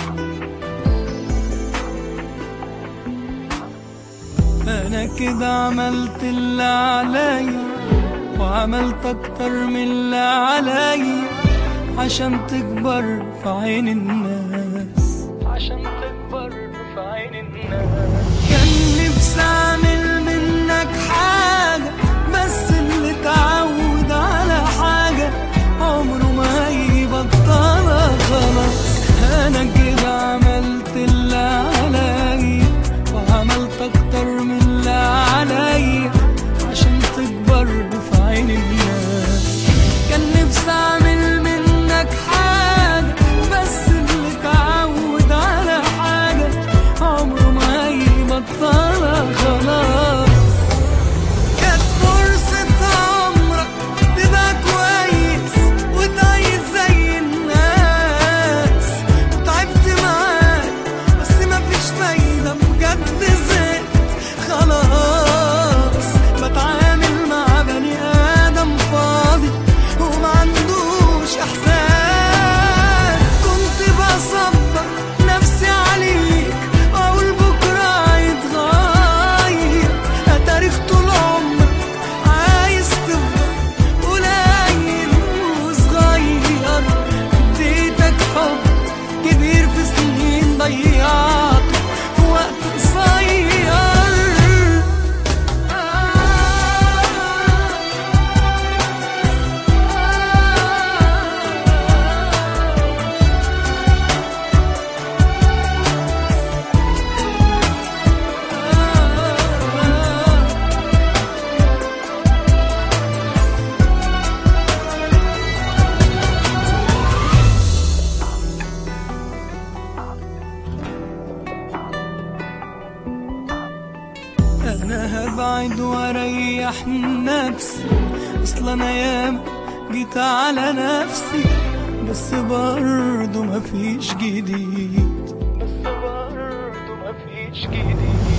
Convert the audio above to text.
انا كده عملت اللي عليا وعملت اكتر من اللي عليا عشان تكبر في عين الناس عشان تكبر في عين الناس كان نفسي اعمل منك حاجة بس اللي اتعود على حاجة عمره ما هيبطلها خلاص انا كده عملت اللي عليا وعملت اكتر من اللي عليا عشان تكبر في عين الناس كان نفسي اعمل منك حاجة بس اللي اتعود على حاجة عمره ما هيبطلها خلاص كانت فرصة عمرك تبقى كويس وتعيش زي الناس تعبت معاك بس مفيش فايدة بجد زهقت خلاص بتعامل مع بني آدم فاضي وما عندوش إحساس كنت بصبر نفسي عليك وأقول بكرة هيتغير تاريخ طول عمرك عايز تفضل قليل وصغير اديتك حب كبير في سنين ضيعته في وقت قصير انا هبعد واريح نفسي اصل انا ياما جيت على نفسي بس برضه مفيش جديد بس برضه مفيش جديد